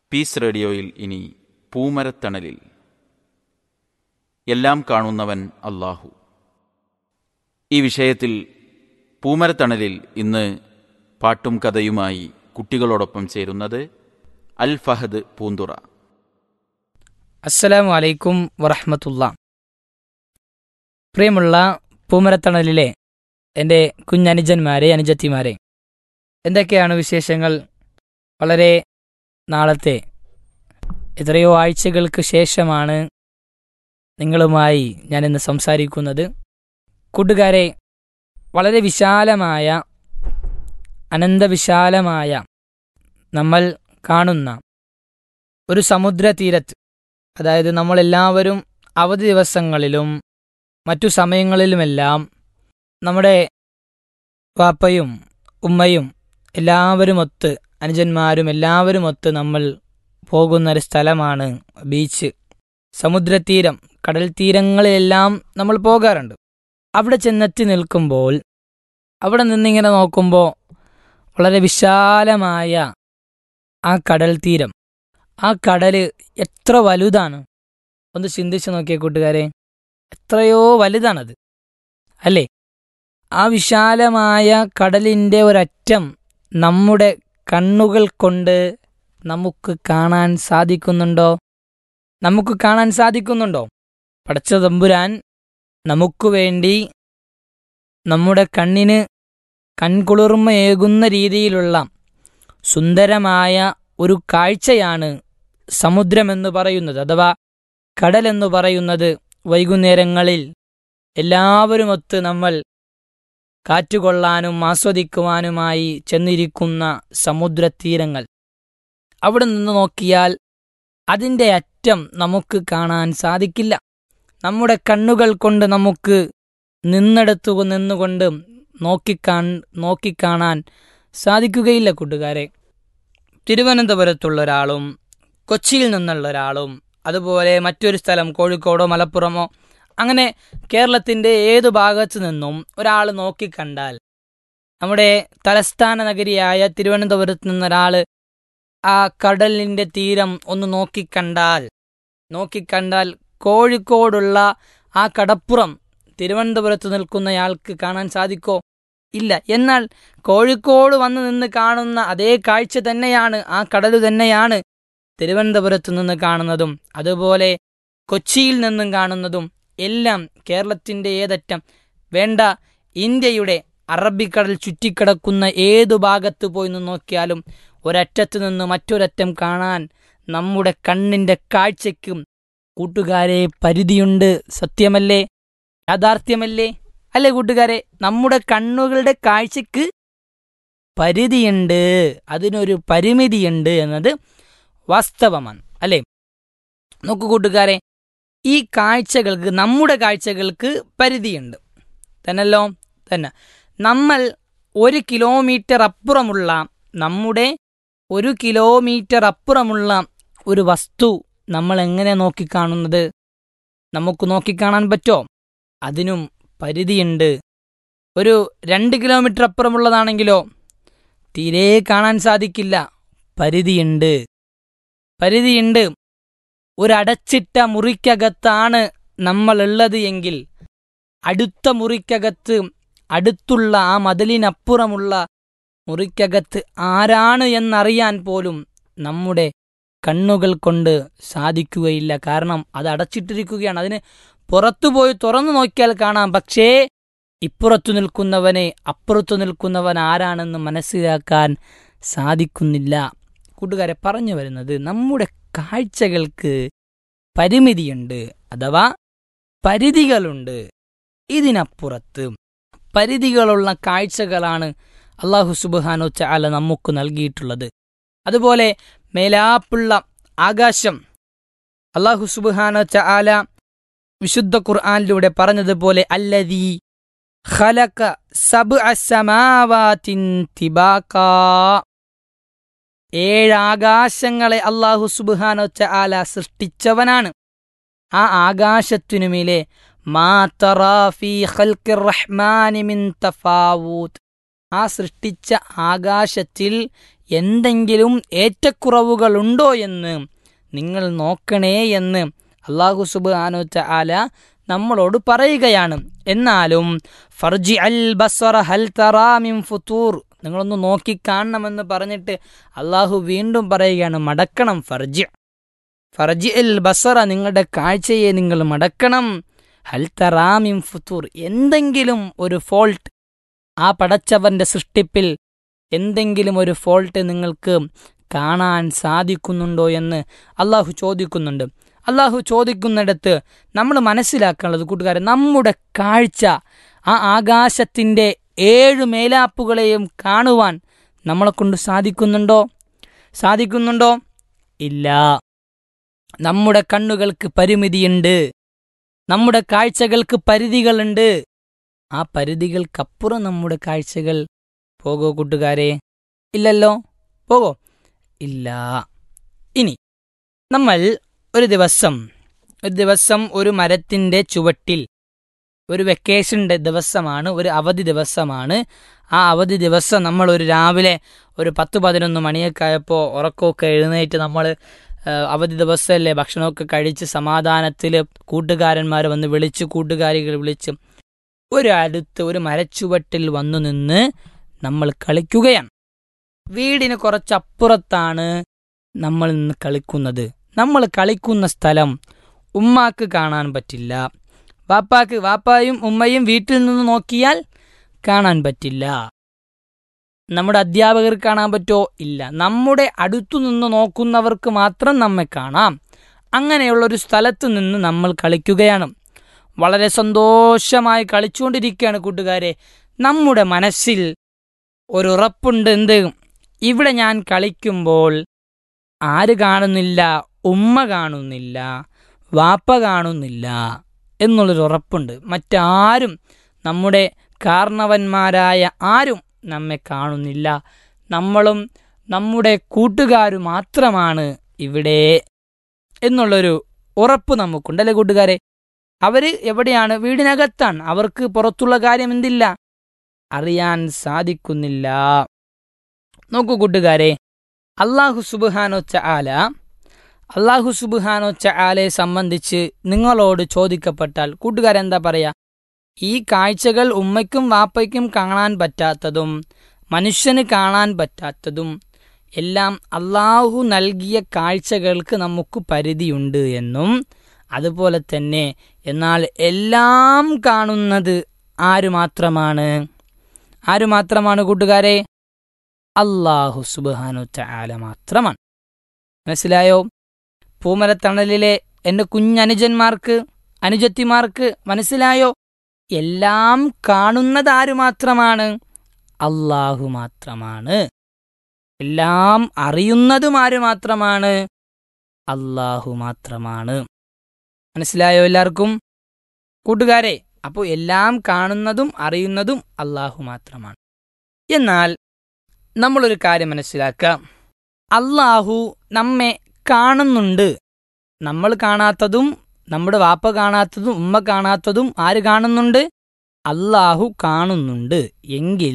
piece റേഡിയോയിൽ ഇനി പൂമരത്തണലിൽ എല്ലാം കാണുന്നവൻ അല്ലാഹു ഈ വിഷയത്തിൽ പൂമരത്തണലിൽ ഇന്ന് പാട്ടും കഥയുമായി കുട്ടികളോടൊപ്പം ചേരുന്നത് അൽ ഫഹദ് പൂന്തുറ അസ്സലാമു അലൈക്കും വറഹമത്തുള്ള പ്രിയമുള്ള പൂമരത്തണലിലെ എൻ്റെ കുഞ്ഞനുജന്മാരെ അനുജത്തിമാരെ എന്തൊക്കെയാണ് വിശേഷങ്ങൾ വളരെ നാളത്തെ എത്രയോ ആഴ്ചകൾക്ക് ശേഷമാണ് നിങ്ങളുമായി ഞാനിന്ന് സംസാരിക്കുന്നത് കൂട്ടുകാരെ വളരെ വിശാലമായ അനന്തവിശാലമായ നമ്മൾ കാണുന്ന ഒരു സമുദ്രതീരത്ത് അതായത് നമ്മളെല്ലാവരും അവധി ദിവസങ്ങളിലും മറ്റു സമയങ്ങളിലുമെല്ലാം നമ്മുടെ വാപ്പയും ഉമ്മയും എല്ലാവരുമൊത്ത് അനുജന്മാരും എല്ലാവരുമൊത്ത് നമ്മൾ പോകുന്ന ഒരു സ്ഥലമാണ് ബീച്ച് സമുദ്രതീരം കടൽ തീരങ്ങളിലെല്ലാം നമ്മൾ പോകാറുണ്ട് അവിടെ ചെന്നെത്തി നിൽക്കുമ്പോൾ അവിടെ നിന്നിങ്ങനെ നോക്കുമ്പോൾ വളരെ വിശാലമായ ആ കടൽ തീരം ആ കടല് എത്ര വലുതാണ് ഒന്ന് ചിന്തിച്ചു നോക്കിയ കൂട്ടുകാരെ എത്രയോ വലുതാണത് അല്ലേ ആ വിശാലമായ കടലിൻ്റെ ഒരറ്റം നമ്മുടെ കണ്ണുകൾ കൊണ്ട് നമുക്ക് കാണാൻ സാധിക്കുന്നുണ്ടോ നമുക്ക് കാണാൻ സാധിക്കുന്നുണ്ടോ പടച്ച തമ്പുരാൻ നമുക്ക് വേണ്ടി നമ്മുടെ കണ്ണിന് കൺകുളിർമയേകുന്ന രീതിയിലുള്ള സുന്ദരമായ ഒരു കാഴ്ചയാണ് സമുദ്രമെന്ന് പറയുന്നത് അഥവാ കടലെന്ന് പറയുന്നത് വൈകുന്നേരങ്ങളിൽ എല്ലാവരുമൊത്ത് നമ്മൾ കാറ്റുകൊള്ളാനും ആസ്വദിക്കുവാനുമായി ചെന്നിരിക്കുന്ന സമുദ്രതീരങ്ങൾ അവിടെ നിന്ന് നോക്കിയാൽ അതിൻ്റെ അറ്റം നമുക്ക് കാണാൻ സാധിക്കില്ല നമ്മുടെ കണ്ണുകൾ കൊണ്ട് നമുക്ക് നിന്നെടുത്തു നിന്നുകൊണ്ട് നോക്കിക്കാൺ നോക്കിക്കാണാൻ സാധിക്കുകയില്ല കൂട്ടുകാരെ തിരുവനന്തപുരത്തുള്ള ഒരാളും കൊച്ചിയിൽ നിന്നുള്ള ഒരാളും അതുപോലെ മറ്റൊരു സ്ഥലം കോഴിക്കോടോ മലപ്പുറമോ അങ്ങനെ കേരളത്തിൻ്റെ ഏതു ഭാഗത്തു നിന്നും ഒരാൾ നോക്കിക്കണ്ടാൽ നമ്മുടെ തലസ്ഥാന നഗരിയായ തിരുവനന്തപുരത്ത് നിന്നൊരാൾ ആ കടലിൻ്റെ തീരം ഒന്ന് നോക്കിക്കണ്ടാൽ നോക്കിക്കണ്ടാൽ കോഴിക്കോടുള്ള ആ കടപ്പുറം തിരുവനന്തപുരത്ത് നിൽക്കുന്നയാൾക്ക് കാണാൻ സാധിക്കോ ഇല്ല എന്നാൽ കോഴിക്കോട് വന്ന് നിന്ന് കാണുന്ന അതേ കാഴ്ച തന്നെയാണ് ആ കടൽ തന്നെയാണ് തിരുവനന്തപുരത്ത് നിന്ന് കാണുന്നതും അതുപോലെ കൊച്ചിയിൽ നിന്നും കാണുന്നതും എല്ലാം കേരളത്തിൻ്റെ ഏതറ്റം വേണ്ട ഇന്ത്യയുടെ അറബിക്കടൽ ചുറ്റിക്കിടക്കുന്ന ഏതു ഭാഗത്ത് പോയി നിന്ന് നോക്കിയാലും ഒരറ്റത്ത് നിന്ന് മറ്റൊരറ്റം കാണാൻ നമ്മുടെ കണ്ണിൻ്റെ കാഴ്ചയ്ക്കും കൂട്ടുകാരെ പരിധിയുണ്ട് സത്യമല്ലേ യാഥാർത്ഥ്യമല്ലേ അല്ലേ കൂട്ടുകാരെ നമ്മുടെ കണ്ണുകളുടെ കാഴ്ചയ്ക്ക് പരിധിയുണ്ട് അതിനൊരു പരിമിതിയുണ്ട് എന്നത് വാസ്തവമാണ് അല്ലേ നോക്കൂ കൂട്ടുകാരെ ഈ കാഴ്ചകൾക്ക് നമ്മുടെ കാഴ്ചകൾക്ക് പരിധിയുണ്ട് തന്നല്ലോ തന്നെ നമ്മൾ ഒരു കിലോമീറ്റർ അപ്പുറമുള്ള നമ്മുടെ ഒരു കിലോമീറ്റർ അപ്പുറമുള്ള ഒരു വസ്തു നമ്മൾ എങ്ങനെ നോക്കിക്കാണുന്നത് നമുക്ക് നോക്കിക്കാണാൻ പറ്റോ അതിനും പരിധിയുണ്ട് ഒരു രണ്ട് കിലോമീറ്റർ അപ്പുറമുള്ളതാണെങ്കിലോ തീരെ കാണാൻ സാധിക്കില്ല പരിധിയുണ്ട് പരിധിയുണ്ട് ഒരടച്ചിട്ട മുറിക്കകത്താണ് നമ്മളുള്ളത് എങ്കിൽ അടുത്ത മുറിക്കകത്ത് അടുത്തുള്ള ആ മതിലിനപ്പുറമുള്ള മുറിക്കകത്ത് ആരാണ് എന്നറിയാൻ പോലും നമ്മുടെ കണ്ണുകൾ കൊണ്ട് സാധിക്കുകയില്ല കാരണം അത് അടച്ചിട്ടിരിക്കുകയാണ് അതിന് പുറത്തുപോയി തുറന്നു നോക്കിയാൽ കാണാം പക്ഷേ ഇപ്പുറത്തു നിൽക്കുന്നവനെ അപ്പുറത്തു നിൽക്കുന്നവൻ ആരാണെന്ന് മനസ്സിലാക്കാൻ സാധിക്കുന്നില്ല കൂട്ടുകാരെ പറഞ്ഞു വരുന്നത് നമ്മുടെ കാഴ്ചകൾക്ക് പരിമിതിയുണ്ട് അഥവാ പരിധികളുണ്ട് ഇതിനപ്പുറത്ത് പരിധികളുള്ള കാഴ്ചകളാണ് അള്ളാഹു സുബാനോ ചാല നമുക്ക് നൽകിയിട്ടുള്ളത് അതുപോലെ മേലാപ്പുള്ള ആകാശം അള്ളാഹു സുബാനോ ചാല വിശുദ്ധ ഖുർആാനിലൂടെ പറഞ്ഞതുപോലെ അല്ലതീ ഖലക സബ്അ സമാവാതിൻ തിബാകാ ഏഴ് ആകാശങ്ങളെ അള്ളാഹു സുബാനോ ചാല സൃഷ്ടിച്ചവനാണ് ആ ആകാശത്തിനുമിലെ മാ തറാ ഫീ ഖൽഖിർ റഹ്മാനി മിൻ തഫാവൂത്ത് ആ സൃഷ്ടിച്ച ആകാശത്തിൽ എന്തെങ്കിലും ഏറ്റക്കുറവുകളുണ്ടോ എന്ന് നിങ്ങൾ നോക്കണേ എന്ന് അള്ളാഹു സുബാനു ആല നമ്മളോട് പറയുകയാണ് എന്നാലും ഫർജി അൽ ബസ്വറ ഹൽ തറാമിം ഫുത്തൂർ നിങ്ങളൊന്ന് നോക്കി കാണണമെന്ന് പറഞ്ഞിട്ട് അള്ളാഹു വീണ്ടും പറയുകയാണ് മടക്കണം ഫർജി ഫർജി അൽ ബസ്വറ നിങ്ങളുടെ കാഴ്ചയെ നിങ്ങൾ മടക്കണം ഹൽ തറാമിം ഫുത്തൂർ എന്തെങ്കിലും ഒരു ഫോൾട്ട് ആ പടച്ചവന്റെ സൃഷ്ടിപ്പിൽ എന്തെങ്കിലും ഒരു ഫോൾട്ട് നിങ്ങൾക്ക് കാണാൻ സാധിക്കുന്നുണ്ടോ എന്ന് അള്ളാഹു ചോദിക്കുന്നുണ്ട് അള്ളാഹു ചോദിക്കുന്നിടത്ത് നമ്മൾ മനസ്സിലാക്കാനുള്ളത് കൂട്ടുകാരെ നമ്മുടെ കാഴ്ച ആ ആകാശത്തിൻ്റെ ഏഴ് മേലാപ്പുകളെയും കാണുവാൻ നമ്മളെ കൊണ്ട് സാധിക്കുന്നുണ്ടോ സാധിക്കുന്നുണ്ടോ ഇല്ല നമ്മുടെ കണ്ണുകൾക്ക് പരിമിതിയുണ്ട് നമ്മുടെ കാഴ്ചകൾക്ക് പരിധികളുണ്ട് ആ പരിധികൾക്കപ്പുറം നമ്മുടെ കാഴ്ചകൾ പോകോ കൂട്ടുകാരെ ഇല്ലല്ലോ പോകോ ഇല്ല ഇനി നമ്മൾ ഒരു ദിവസം ഒരു ദിവസം ഒരു മരത്തിൻ്റെ ചുവട്ടിൽ ഒരു വെക്കേഷൻ്റെ ദിവസമാണ് ഒരു അവധി ദിവസമാണ് ആ അവധി ദിവസം നമ്മൾ ഒരു രാവിലെ ഒരു പത്ത് പതിനൊന്ന് മണിയൊക്കെ ആയപ്പോൾ ഉറക്കമൊക്കെ എഴുന്നേറ്റ് നമ്മൾ അവധി ദിവസമല്ലേ ഭക്ഷണമൊക്കെ കഴിച്ച് സമാധാനത്തിൽ കൂട്ടുകാരന്മാർ വന്ന് വിളിച്ച് കൂട്ടുകാരികൾ വിളിച്ച് ഒരു അടുത്ത് ഒരു മരച്ചുവട്ടിൽ വന്നു നിന്ന് നമ്മൾ കളിക്കുകയാണ് വീടിന് കുറച്ചപ്പുറത്താണ് നമ്മൾ നിന്ന് കളിക്കുന്നത് നമ്മൾ കളിക്കുന്ന സ്ഥലം ഉമ്മാക്ക് കാണാൻ പറ്റില്ല വാപ്പാക്ക് വാപ്പായും ഉമ്മയും വീട്ടിൽ നിന്ന് നോക്കിയാൽ കാണാൻ പറ്റില്ല നമ്മുടെ അധ്യാപകർ കാണാൻ പറ്റോ ഇല്ല നമ്മുടെ അടുത്തു നിന്ന് നോക്കുന്നവർക്ക് മാത്രം നമ്മെ കാണാം അങ്ങനെയുള്ളൊരു സ്ഥലത്ത് നിന്ന് നമ്മൾ കളിക്കുകയാണ് വളരെ സന്തോഷമായി കളിച്ചുകൊണ്ടിരിക്കുകയാണ് കൂട്ടുകാരെ നമ്മുടെ മനസ്സിൽ ഒരു ഉറപ്പുണ്ട് എന്ത് ഇവിടെ ഞാൻ കളിക്കുമ്പോൾ ആര് കാണുന്നില്ല ഉമ്മ കാണുന്നില്ല വാപ്പ കാണുന്നില്ല എന്നുള്ളൊരു ഉറപ്പുണ്ട് മറ്റാരും നമ്മുടെ കാരണവന്മാരായ ആരും നമ്മെ കാണുന്നില്ല നമ്മളും നമ്മുടെ കൂട്ടുകാരും മാത്രമാണ് ഇവിടെ എന്നുള്ളൊരു ഉറപ്പ് നമുക്കുണ്ട് അല്ലേ കൂട്ടുകാരെ അവര് എവിടെയാണ് വീടിനകത്താണ് അവർക്ക് പുറത്തുള്ള കാര്യം എന്തില്ല അറിയാൻ സാധിക്കുന്നില്ല നോക്കൂ കൂട്ടുകാരെ അള്ളാഹു സുബാനൊച്ച ആല അള്ളാഹു സുബാനൊച്ച ആലയെ സംബന്ധിച്ച് നിങ്ങളോട് ചോദിക്കപ്പെട്ടാൽ കൂട്ടുകാരെന്താ പറയാ ഈ കാഴ്ചകൾ ഉമ്മയ്ക്കും വാപ്പയ്ക്കും കാണാൻ പറ്റാത്തതും മനുഷ്യന് കാണാൻ പറ്റാത്തതും എല്ലാം അള്ളാഹു നൽകിയ കാഴ്ചകൾക്ക് നമുക്ക് പരിധിയുണ്ട് എന്നും അതുപോലെ തന്നെ എന്നാൽ എല്ലാം കാണുന്നത് ആര് മാത്രമാണ് ആര് മാത്രമാണ് കൂട്ടുകാരെ അള്ളാഹു സുബാനു ചാല മാത്രമാണ് മനസ്സിലായോ പൂമരത്തണലിലെ എൻ്റെ കുഞ്ഞനുജന്മാർക്ക് അനുജത്തിമാർക്ക് മനസ്സിലായോ എല്ലാം കാണുന്നത് ആര് മാത്രമാണ് അള്ളാഹു മാത്രമാണ് എല്ലാം അറിയുന്നതും ആര് മാത്രമാണ് അള്ളാഹു മാത്രമാണ് മനസ്സിലായോ എല്ലാവർക്കും കൂട്ടുകാരെ അപ്പോൾ എല്ലാം കാണുന്നതും അറിയുന്നതും അള്ളാഹു മാത്രമാണ് എന്നാൽ നമ്മളൊരു കാര്യം മനസ്സിലാക്കാം അള്ളാഹു നമ്മെ കാണുന്നുണ്ട് നമ്മൾ കാണാത്തതും നമ്മുടെ വാപ്പ കാണാത്തതും ഉമ്മ കാണാത്തതും ആര് കാണുന്നുണ്ട് അള്ളാഹു കാണുന്നുണ്ട് എങ്കിൽ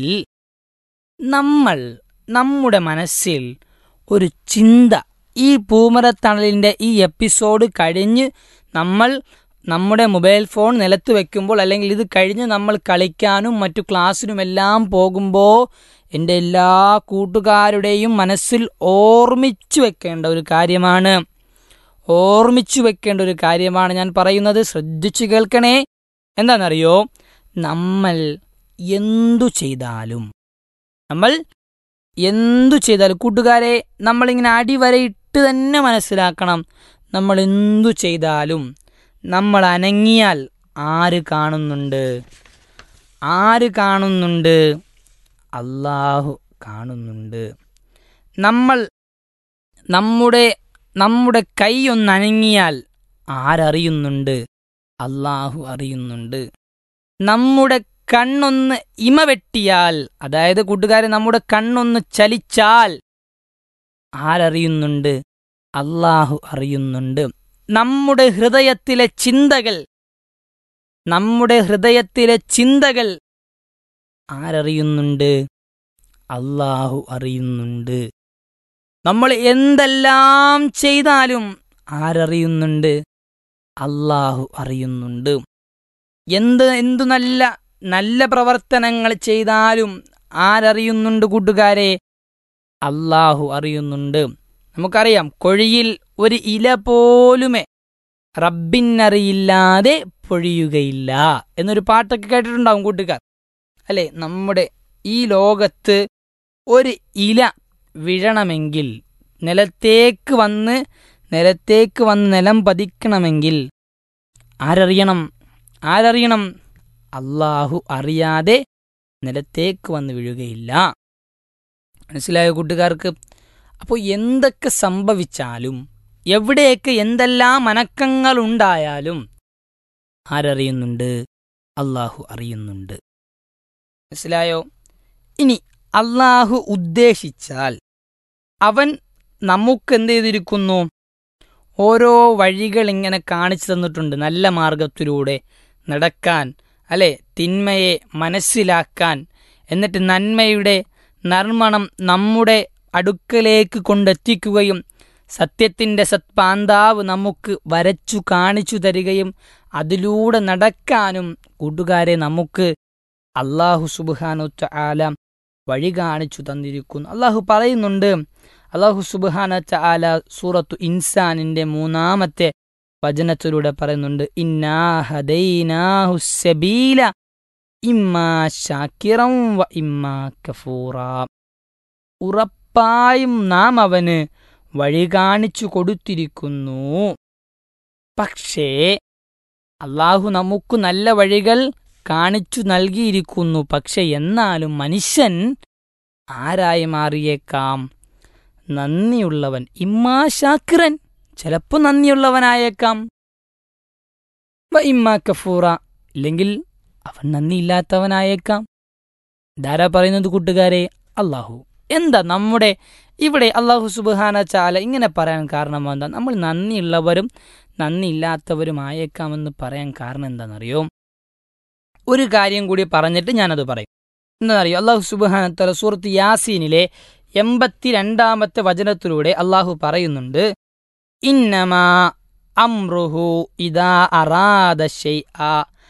നമ്മൾ നമ്മുടെ മനസ്സിൽ ഒരു ചിന്ത ഈ പൂമരത്തണലിൻ്റെ ഈ എപ്പിസോഡ് കഴിഞ്ഞ് നമ്മൾ നമ്മുടെ മൊബൈൽ ഫോൺ നിലത്ത് വെക്കുമ്പോൾ അല്ലെങ്കിൽ ഇത് കഴിഞ്ഞ് നമ്മൾ കളിക്കാനും മറ്റു ക്ലാസ്സിനുമെല്ലാം പോകുമ്പോൾ എൻ്റെ എല്ലാ കൂട്ടുകാരുടെയും മനസ്സിൽ ഓർമ്മിച്ചു വെക്കേണ്ട ഒരു കാര്യമാണ് ഓർമ്മിച്ചു വെക്കേണ്ട ഒരു കാര്യമാണ് ഞാൻ പറയുന്നത് ശ്രദ്ധിച്ചു കേൾക്കണേ എന്താണെന്നറിയോ നമ്മൾ എന്തു ചെയ്താലും നമ്മൾ എന്തു ചെയ്താലും കൂട്ടുകാരെ നമ്മളിങ്ങനെ അടിവരയിട്ട് തന്നെ മനസ്സിലാക്കണം നമ്മൾ എന്തു ചെയ്താലും നമ്മൾ അനങ്ങിയാൽ ആര് കാണുന്നുണ്ട് ആര് കാണുന്നുണ്ട് അള്ളാഹു കാണുന്നുണ്ട് നമ്മൾ നമ്മുടെ നമ്മുടെ കൈ ഒന്ന് അനങ്ങിയാൽ ആരറിയുന്നുണ്ട് അള്ളാഹു അറിയുന്നുണ്ട് നമ്മുടെ കണ്ണൊന്ന് ഇമ വെട്ടിയാൽ അതായത് കൂട്ടുകാരെ നമ്മുടെ കണ്ണൊന്ന് ചലിച്ചാൽ ആരറിയുന്നുണ്ട് അള്ളാഹു അറിയുന്നുണ്ട് നമ്മുടെ ഹൃദയത്തിലെ ചിന്തകൾ നമ്മുടെ ഹൃദയത്തിലെ ചിന്തകൾ ആരറിയുന്നുണ്ട് അള്ളാഹു അറിയുന്നുണ്ട് നമ്മൾ എന്തെല്ലാം ചെയ്താലും ആരറിയുന്നുണ്ട് അള്ളാഹു അറിയുന്നുണ്ട് എന്ത് എന്തു നല്ല നല്ല പ്രവർത്തനങ്ങൾ ചെയ്താലും ആരറിയുന്നുണ്ട് കൂട്ടുകാരെ അള്ളാഹു അറിയുന്നുണ്ട് നമുക്കറിയാം കൊഴിയിൽ ഒരു ഇല പോലുമേ റബ്ബിനറിയില്ലാതെ പൊഴിയുകയില്ല എന്നൊരു പാട്ടൊക്കെ കേട്ടിട്ടുണ്ടാവും കൂട്ടുകാർ അല്ലെ നമ്മുടെ ഈ ലോകത്ത് ഒരു ഇല വിഴണമെങ്കിൽ നിലത്തേക്ക് വന്ന് നിലത്തേക്ക് വന്ന് നിലം പതിക്കണമെങ്കിൽ ആരറിയണം ആരറിയണം അള്ളാഹു അറിയാതെ നിലത്തേക്ക് വന്ന് വീഴുകയില്ല മനസ്സിലായോ കൂട്ടുകാർക്ക് അപ്പോൾ എന്തൊക്കെ സംഭവിച്ചാലും എവിടെയൊക്കെ എന്തെല്ലാം അനക്കങ്ങൾ ഉണ്ടായാലും ആരറിയുന്നുണ്ട് അള്ളാഹു അറിയുന്നുണ്ട് മനസ്സിലായോ ഇനി അള്ളാഹു ഉദ്ദേശിച്ചാൽ അവൻ നമുക്ക് എന്ത് ചെയ്തിരിക്കുന്നു ഓരോ വഴികൾ ഇങ്ങനെ കാണിച്ചു തന്നിട്ടുണ്ട് നല്ല മാർഗത്തിലൂടെ നടക്കാൻ അല്ലെ തിന്മയെ മനസ്സിലാക്കാൻ എന്നിട്ട് നന്മയുടെ നർമ്മണം നമ്മുടെ അടുക്കലേക്ക് കൊണ്ടെത്തിക്കുകയും സത്യത്തിൻ്റെ സത്പാന്താവ് നമുക്ക് വരച്ചു കാണിച്ചു തരികയും അതിലൂടെ നടക്കാനും കൂട്ടുകാരെ നമുക്ക് അള്ളാഹു സുബാനു ആല വഴി കാണിച്ചു തന്നിരിക്കുന്നു അള്ളാഹു പറയുന്നുണ്ട് അള്ളാഹു സുബാന ആല സൂറത്തു ഇൻസാനിന്റെ മൂന്നാമത്തെ വചനത്തിലൂടെ പറയുന്നുണ്ട് ഇന്നാഹദൈനാഹു സബീല ഇമ്മാ ഷാക്കിറം വ ഇമ്മാ കഫൂറ ഉറപ്പായും നാം അവന് വഴി കാണിച്ചു കൊടുത്തിരിക്കുന്നു പക്ഷേ അള്ളാഹു നമുക്ക് നല്ല വഴികൾ കാണിച്ചു നൽകിയിരിക്കുന്നു പക്ഷെ എന്നാലും മനുഷ്യൻ ആരായി മാറിയേക്കാം നന്ദിയുള്ളവൻ ഇമ്മാ ഷാക്കിറൻ ചിലപ്പോൾ നന്ദിയുള്ളവനായേക്കാം വ ഇമ്മാ കഫൂറ ഇല്ലെങ്കിൽ അവൻ നന്ദിയില്ലാത്തവനായേക്കാം ധാരാ പറയുന്നത് കൂട്ടുകാരെ അള്ളാഹു എന്താ നമ്മുടെ ഇവിടെ അള്ളാഹു സുബാന ചാല ഇങ്ങനെ പറയാൻ കാരണം എന്താ നമ്മൾ നന്ദിയുള്ളവരും നന്ദിയില്ലാത്തവരുമായേക്കാമെന്ന് പറയാൻ കാരണം എന്താണെന്നറിയോ ഒരു കാര്യം കൂടി പറഞ്ഞിട്ട് ഞാനത് പറയും എന്താണെന്നറിയോ അള്ളാഹു സുബാന തല സൂറത്ത് യാസീനിലെ എൺപത്തിരണ്ടാമത്തെ വചനത്തിലൂടെ അള്ളാഹു പറയുന്നുണ്ട് ഇന്നമാ അമ്രുഹു ഇദാ അറാദ ഷൈഅ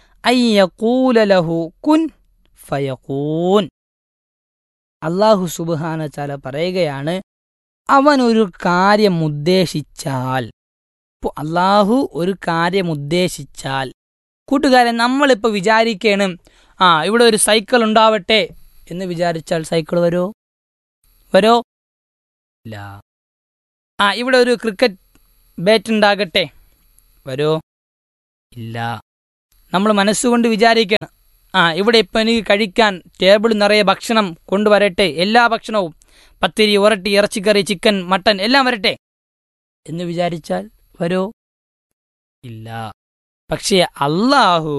അയ്യഖൂല ലഹു കുൻ ഫയഖൂൻ അള്ളാഹു സുബാന ചാല പറയുകയാണ് അവൻ ഒരു കാര്യം ഉദ്ദേശിച്ചാൽ ഇപ്പോൾ അള്ളാഹു ഒരു കാര്യം ഉദ്ദേശിച്ചാൽ കൂട്ടുകാരൻ നമ്മളിപ്പോൾ വിചാരിക്കണം ആ ഇവിടെ ഒരു സൈക്കിൾ ഉണ്ടാവട്ടെ എന്ന് വിചാരിച്ചാൽ സൈക്കിൾ വരോ വരോ ഇല്ല ആ ഇവിടെ ഒരു ക്രിക്കറ്റ് ബാറ്റ് ഉണ്ടാകട്ടെ വരോ ഇല്ല നമ്മൾ മനസ്സുകൊണ്ട് വിചാരിക്കണം ആ ഇവിടെ ഇപ്പം എനിക്ക് കഴിക്കാൻ ടേബിൾ നിറയെ ഭക്ഷണം കൊണ്ടുവരട്ടെ എല്ലാ ഭക്ഷണവും പത്തിരി ഉരട്ടി ഇറച്ചിക്കറി ചിക്കൻ മട്ടൻ എല്ലാം വരട്ടെ എന്ന് വിചാരിച്ചാൽ വരോ ഇല്ല പക്ഷേ അള്ളാഹു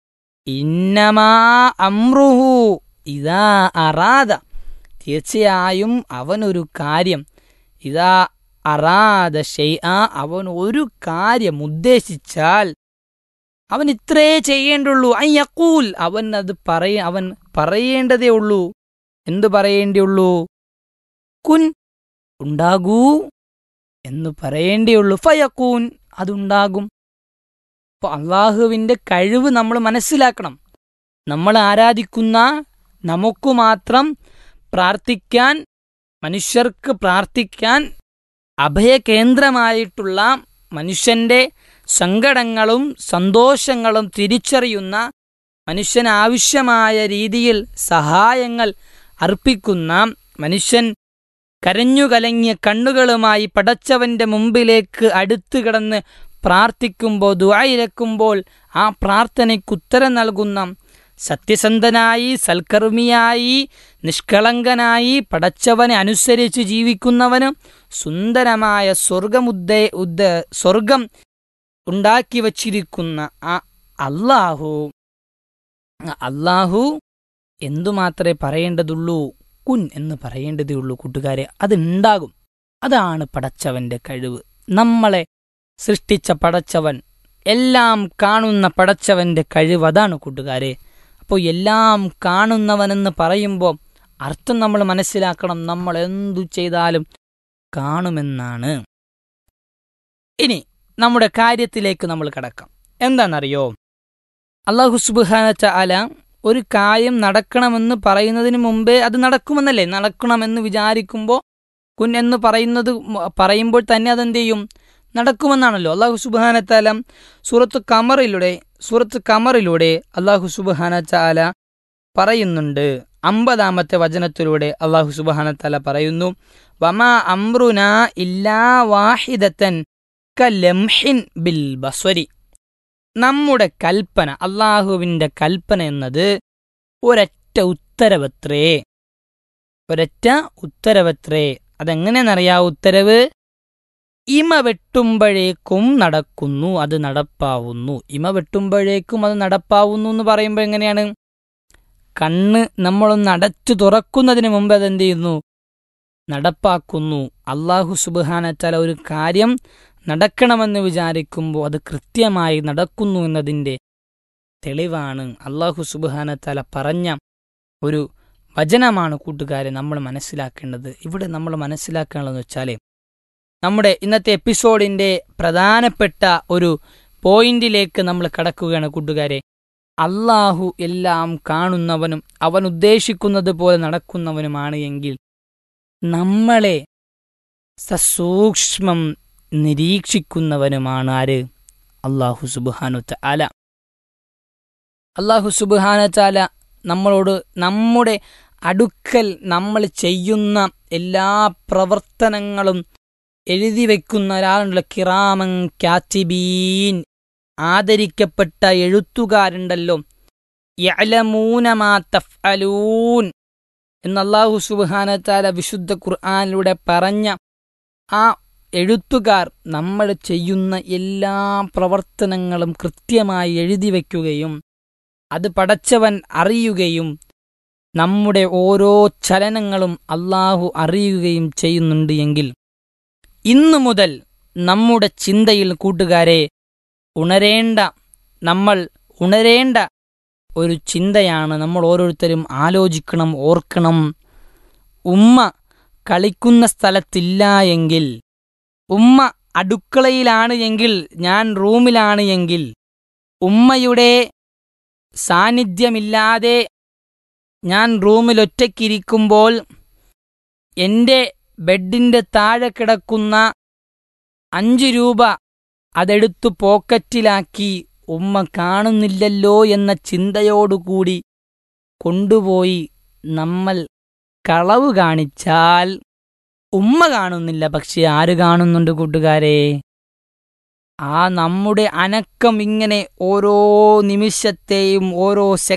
ഇന്നമാ അമ്രുഹു ഇതാ അറാദ തീർച്ചയായും അവനൊരു കാര്യം ഇതാ അറാദ ഷെയ്ആ അവൻ ഒരു കാര്യം ഉദ്ദേശിച്ചാൽ അവൻ ഇത്രേ ചെയ്യേണ്ടുള്ളൂ അയ്യക്കൂൽ അവൻ അത് പറയ അവൻ പറയേണ്ടതേ ഉള്ളൂ എന്തു പറയേണ്ടിയുള്ളൂ കുൻ ഉണ്ടാകൂ എന്ന് പറയേണ്ടിയുള്ളൂ ഫയക്കൂൻ അതുണ്ടാകും അപ്പോൾ അള്ളാഹുവിൻ്റെ കഴിവ് നമ്മൾ മനസ്സിലാക്കണം നമ്മൾ ആരാധിക്കുന്ന നമുക്ക് മാത്രം പ്രാർത്ഥിക്കാൻ മനുഷ്യർക്ക് പ്രാർത്ഥിക്കാൻ അഭയകേന്ദ്രമായിട്ടുള്ള മനുഷ്യന്റെ സങ്കടങ്ങളും സന്തോഷങ്ങളും തിരിച്ചറിയുന്ന മനുഷ്യന് ആവശ്യമായ രീതിയിൽ സഹായങ്ങൾ അർപ്പിക്കുന്ന മനുഷ്യൻ കരഞ്ഞുകലങ്ങിയ കണ്ണുകളുമായി പടച്ചവന്റെ മുമ്പിലേക്ക് അടുത്തു കിടന്ന് പ്രാർത്ഥിക്കുമ്പോൾ ദുആയിരക്കുമ്പോൾ ആ പ്രാർത്ഥനയ്ക്ക് ഉത്തരം നൽകുന്ന സത്യസന്ധനായി സൽക്കർമ്മിയായി നിഷ്കളങ്കനായി പടച്ചവനെ അനുസരിച്ച് ജീവിക്കുന്നവന് സുന്ദരമായ സ്വർഗമുദ്ദേ ഉദ്ദ സ്വർഗം ഉണ്ടാക്കി വച്ചിരിക്കുന്ന ആ അള്ളാഹു അള്ളാഹു എന്തുമാത്രമേ പറയേണ്ടതുള്ളൂ കുൻ എന്ന് പറയേണ്ടതേ ഉള്ളൂ കൂട്ടുകാരെ അതുണ്ടാകും അതാണ് പടച്ചവന്റെ കഴിവ് നമ്മളെ സൃഷ്ടിച്ച പടച്ചവൻ എല്ലാം കാണുന്ന പടച്ചവന്റെ കഴിവ് അതാണ് കൂട്ടുകാരെ അപ്പോൾ എല്ലാം കാണുന്നവനെന്ന് പറയുമ്പോൾ അർത്ഥം നമ്മൾ മനസ്സിലാക്കണം നമ്മൾ എന്തു ചെയ്താലും കാണുമെന്നാണ് ഇനി നമ്മുടെ കാര്യത്തിലേക്ക് നമ്മൾ കടക്കാം എന്താണെന്നറിയോ അള്ളാഹു സുബാന ചാല ഒരു കാര്യം നടക്കണമെന്ന് പറയുന്നതിന് മുമ്പേ അത് നടക്കുമെന്നല്ലേ നടക്കണമെന്ന് വിചാരിക്കുമ്പോൾ കുൻ എന്ന് പറയുന്നത് മ- പറയുമ്പോൾ തന്നെ അതെന്ത് ചെയ്യും നടക്കുമെന്നാണല്ലോ അള്ളാഹു സുബാന ചാല സൂറത്ത് കമറിലൂടെ സൂറത്ത് കമറിലൂടെ അള്ളാഹു സുബാന ചാല പറയുന്നുണ്ട് അമ്പതാമത്തെ വചനത്തിലൂടെ അള്ളാഹു സുബാന തല പറയുന്നു വമാ അമ്രുന ഇല്ലാ വാഹിദത്തൻ കലംഹിൻ ബിൽ ബസ്വരി നമ്മുടെ കൽപ്പന അള്ളാഹുവിന്റെ കൽപ്പന എന്നത് ഒരൊറ്റ ഉത്തരവത്രേ ഒരൊറ്റ ഉത്തരവത്രേ അതെങ്ങനെയെന്നറിയാ ഉത്തരവ് ഇമ വെട്ടുമ്പോഴേക്കും നടക്കുന്നു അത് നടപ്പാവുന്നു ഇമ വെട്ടുമ്പോഴേക്കും അത് നടപ്പാവുന്നു എന്ന് പറയുമ്പോൾ എങ്ങനെയാണ് കണ്ണ് നമ്മളൊന്ന് അടച്ചു തുറക്കുന്നതിന് മുമ്പ് അതെന്ത് ചെയ്യുന്നു നടപ്പാക്കുന്നു അള്ളാഹു സുബാനച്ചാല ഒരു കാര്യം നടക്കണമെന്ന് വിചാരിക്കുമ്പോൾ അത് കൃത്യമായി നടക്കുന്നു എന്നതിൻ്റെ തെളിവാണ് അള്ളാഹു സുബാനത്താല പറഞ്ഞ ഒരു വചനമാണ് കൂട്ടുകാരെ നമ്മൾ മനസ്സിലാക്കേണ്ടത് ഇവിടെ നമ്മൾ മനസ്സിലാക്കാനുള്ളതെന്ന് വെച്ചാൽ നമ്മുടെ ഇന്നത്തെ എപ്പിസോഡിൻ്റെ പ്രധാനപ്പെട്ട ഒരു പോയിന്റിലേക്ക് നമ്മൾ കടക്കുകയാണ് കൂട്ടുകാരെ അള്ളാഹു എല്ലാം കാണുന്നവനും അവൻ ഉദ്ദേശിക്കുന്നത് പോലെ നടക്കുന്നവനുമാണ് എങ്കിൽ നമ്മളെ സസൂക്ഷ്മം നിരീക്ഷിക്കുന്നവനുമാണ് ആര് അള്ളാഹു സുബാനു അല അള്ളാഹു സുബാന ചാല നമ്മളോട് നമ്മുടെ അടുക്കൽ നമ്മൾ ചെയ്യുന്ന എല്ലാ പ്രവർത്തനങ്ങളും എഴുതി വയ്ക്കുന്ന ഒരാളുണ്ടല്ലോ കിറാമൻ കാത്തിബീൻ ആദരിക്കപ്പെട്ട എഴുത്തുകാരുണ്ടല്ലോ യഅലമൂനമാ തഫ്അലൂൻ എന്ന് അള്ളാഹു സുബ്ഹാനത്താല വിശുദ്ധ ഖുർആനിലൂടെ പറഞ്ഞ ആ എഴുത്തുകാർ നമ്മൾ ചെയ്യുന്ന എല്ലാ പ്രവർത്തനങ്ങളും കൃത്യമായി എഴുതി വയ്ക്കുകയും അത് പടച്ചവൻ അറിയുകയും നമ്മുടെ ഓരോ ചലനങ്ങളും അള്ളാഹു അറിയുകയും ചെയ്യുന്നുണ്ട് എങ്കിൽ ഇന്നു മുതൽ നമ്മുടെ ചിന്തയിൽ കൂട്ടുകാരെ ഉണരേണ്ട നമ്മൾ ഉണരേണ്ട ഒരു ചിന്തയാണ് നമ്മൾ ഓരോരുത്തരും ആലോചിക്കണം ഓർക്കണം ഉമ്മ കളിക്കുന്ന സ്ഥലത്തില്ല എങ്കിൽ ഉമ്മ അടുക്കളയിലാണ് എങ്കിൽ ഞാൻ റൂമിലാണ് എങ്കിൽ ഉമ്മയുടെ സാന്നിധ്യമില്ലാതെ ഞാൻ റൂമിൽ ഒറ്റയ്ക്കിരിക്കുമ്പോൾ എൻ്റെ ബെഡിൻ്റെ താഴെ കിടക്കുന്ന അഞ്ച് രൂപ അതെടുത്തു പോക്കറ്റിലാക്കി ഉമ്മ കാണുന്നില്ലല്ലോ എന്ന ചിന്തയോടുകൂടി കൊണ്ടുപോയി നമ്മൾ കളവ് കാണിച്ചാൽ ഉമ്മ കാണുന്നില്ല പക്ഷെ ആര് കാണുന്നുണ്ട് കൂട്ടുകാരെ ആ നമ്മുടെ അനക്കം ഇങ്ങനെ ഓരോ നിമിഷത്തെയും ഓരോ